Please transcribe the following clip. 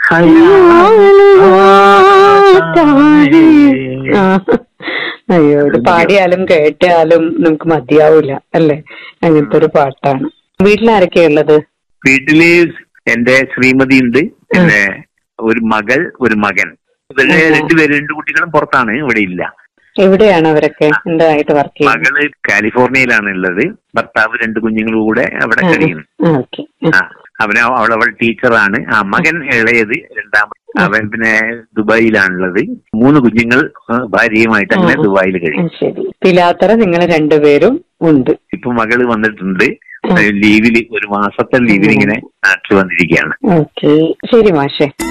ആ. അയ്യോ ഇത് പാടിയാലും കേട്ടാലും നമുക്ക് മതിയാവൂല അല്ലേ അങ്ങനത്തെ ഒരു പാട്ടാണ് വീട്ടിലാരൊക്കെയാ ഉള്ളത് വീട്ടില് എന്റെ ശ്രീമതി ഉണ്ട് പിന്നെ ഒരു മകൾ ഒരു മകൻ ഇവരുടെ ഉം. രണ്ടുപേര് രണ്ട് കുട്ടികളും പുറത്താണ് ഇവിടെ ഇല്ല എവിടെയാണ് അവരൊക്കെ എന്തായിട്ട് വർക്ക് ചെയ്യുന്നത് മകള് കാലിഫോർണിയയിലാണ് ഉള്ളത് ഭർത്താവ് രണ്ട് കുഞ്ഞുങ്ങളും കൂടെ അവിടെ കഴിയുന്നു ഓക്കെ ആ അവന് അവൾ അവൾ ടീച്ചറാണ് ആ മകൻ ഇളയത് രണ്ടാമത് അവൻ പിന്നെ ദുബായിലാണുള്ളത് മൂന്ന് കുഞ്ഞുങ്ങൾ ആ, ഭാര്യയുമായിട്ട് അങ്ങനെ ആ. ദുബായിൽ കഴിയും ശരി പിലാത്തറ നിങ്ങൾ രണ്ടുപേരും ഉണ്ട് ഇപ്പൊ മകള് വന്നിട്ടുണ്ട് ആ. ലീവില് ഒരു മാസത്തെ ലീവിൽ ഇങ്ങനെ നാട്ടിൽ വന്നിരിക്കുകയാണ് ഓക്കെ ശരി മാഷെ